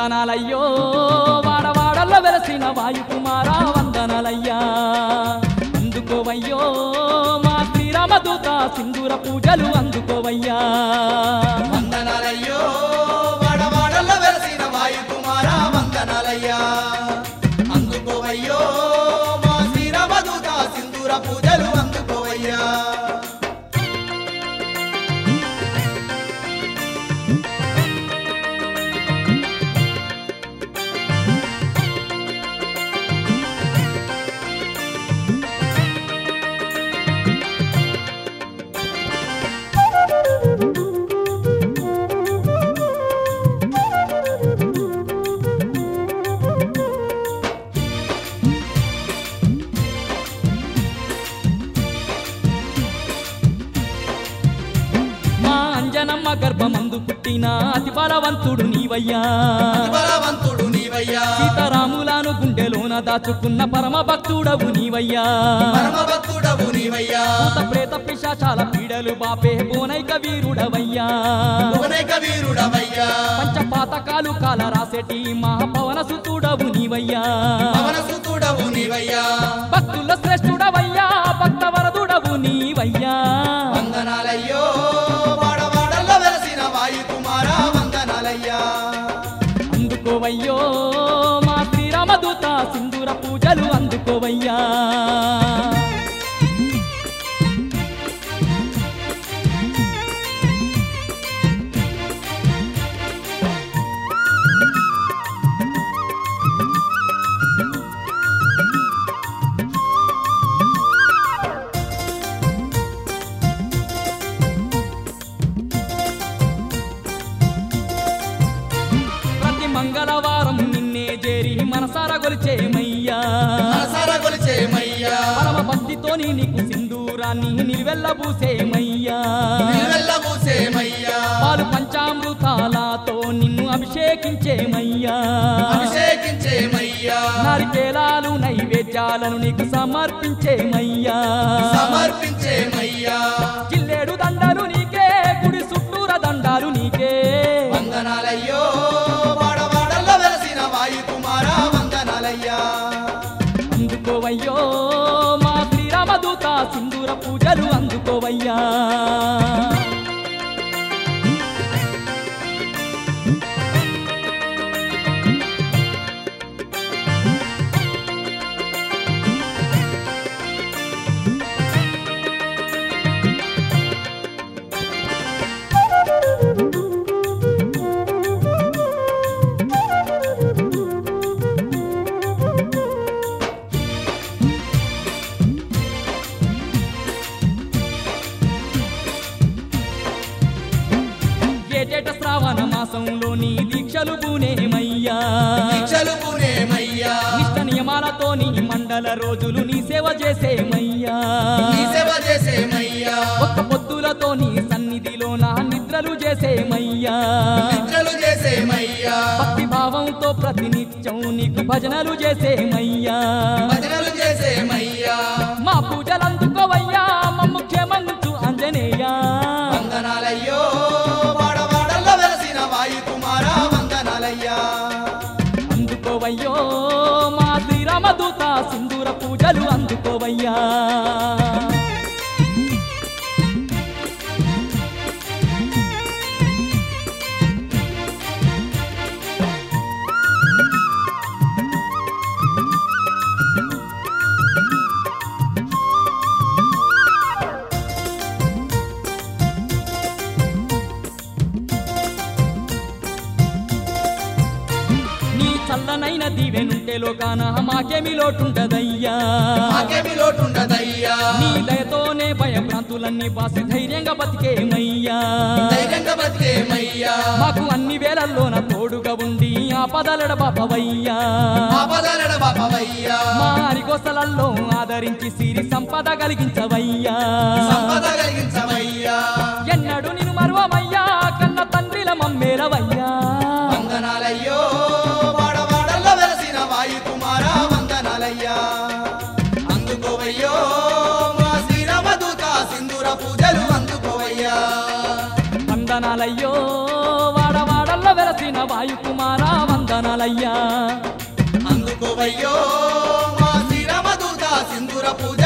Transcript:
వందనాలయ్యో వాడవాడల్లో వెలసిన వాయుకుమారా వందనాలయ్యా అందుకోవయ్యో మా శ్రీరామదూత సింధూర పూజలు అందుకోవయ్యా వందనాలయ్యో వాడవాడల్లో వెలసిన వాయుకుమార వందనాలయ్యా అందుకోవయ్యో మా శ్రీరామదూత సింధూర పూజలు అందుకోవయ్యా మా అంజనమ్మ గర్భమందు పుట్టిన అతి బలవంతుడు నీవయ్యా బలవంతుడు నీవయ్యా సీతారాములను గుండెలోన దాచుకున్న పరమ భక్తుడవు నీవయ్యా పరమ భక్తుడవు నీవయ్యా భూత ప్రేత పిశాచాల పీడలు బాపే బోనైక వీరుడవయ్యా భువనైక వీరుడవయ్యా పంచపాతకాలు కాల రాసేటి మా పవన సుతుడవు నీవయ్యా పవన సుతుడవు నీవయ్యా భక్తుల శ్రేష్ఠుడవయ్యా భక్త వరదుడవు నీవయ్యా వందనాలయ్యో వాడవాడల్లో వెలసిన వాయుకుమార వందనాలయ్యా అందుకోవయ్యో మా శ్రీరామదూత సింధూర పూజలు అందుకోవయ్యా ప్రతి మంగళవారం నిన్నే చేరి మనసారా గొలిచేమయ్యా మనసార కొలిచేమయ్యా పరమ భక్తితోని నీకు సింధూరాన్ని నిలువెల్లబూసేమయ్యా నిలువెల్లబూసేమయ్యా పాలు పంచామృతాలతో నిన్ను అభిషేకించేమయ్యా అభిషేకించేమయ్యా నారికేలాలు నైవేద్యాలను నీకు సమర్పించేమయ్యా సమర్పించేమయ్యా జిల్లేడు దండాలు నీకే గుడి చుట్టూర దండాలు నీకే వందనాలయ్యో వాడవాడల్లో వెలసిన వాయుకుమార వందనాలయ్యా అందుకోవయ్యో మా శ్రీరామదూత సింధూర పూజలు అందుకోవయ్యా ఏటేట శ్రావణ మాసంలో నీ దీక్షలు పూనేమయ్యా దీక్షలు పునేమయ్యా నిష్ట నియమాలతో నీ మండల రోజులు నీ సేవ చేసేమయ్యా నీ సేవ చేసేమయ్యా ఒక్క పొద్దులతో నీ సన్నిధిలో నా నిద్రలు చేసేమయ్యా నిద్రలు చేసేమయ్యా భక్తి భావంతో ప్రతినిత్యం నీకు భజనలు చేసేమయ్యా భజనలు చేసేమయ్యా మా పూజలు అందుకోవయ్యా మమ్ము క్షేమంచు అంజనేయా వందనాలయ్యో వాడవాడల్లో వెలసిన వాయుకుమార వందనాలయ్యా అందుకోవయ్యో మా శ్రీరామదూత సింధూర పూజలు అందుకోవయ్యా నీ చల్లనైన దీవెనుంటే లోకాన మాకేమి లోటుంటదయ్యా మాకేమి లోటుండదయ్యా నీ దయతోనే భయభ్రాంతులన్నీ బాసి ధైర్యంగా బతికేమయ్యా ధైర్యంగా బతికేమయ్యా మాకు అన్ని వేళల్లోన తోడుగా ఉండి ఆపదలడ బాపవయ్యా ఆపదలడ బాపవయ్యా మా అరిగొసలల్లో ఆదరించి సిరి సంపద కలిగించవయ్యా సంపద కలిగించవయ్యా ఎన్నడు నిన్ను మరువమయ్యా కన్న తండ్రిల మమ్మేలవయ్యా వందనాలయ్యో వాడవాడల్లో వెలసిన వాయుకుమార వందనాలయ్యా అందుకోవయ్యో మా శ్రీరామదూత సింధూర పూజలు అందుకోవయ్యా వందనాలయ్యో వాడవాడల్లో వెలసిన వాయుకుమారా వంద వందనాలయ్యా అందుకోవయ్యో మా శ్రీరామదూత సింధూర పూజ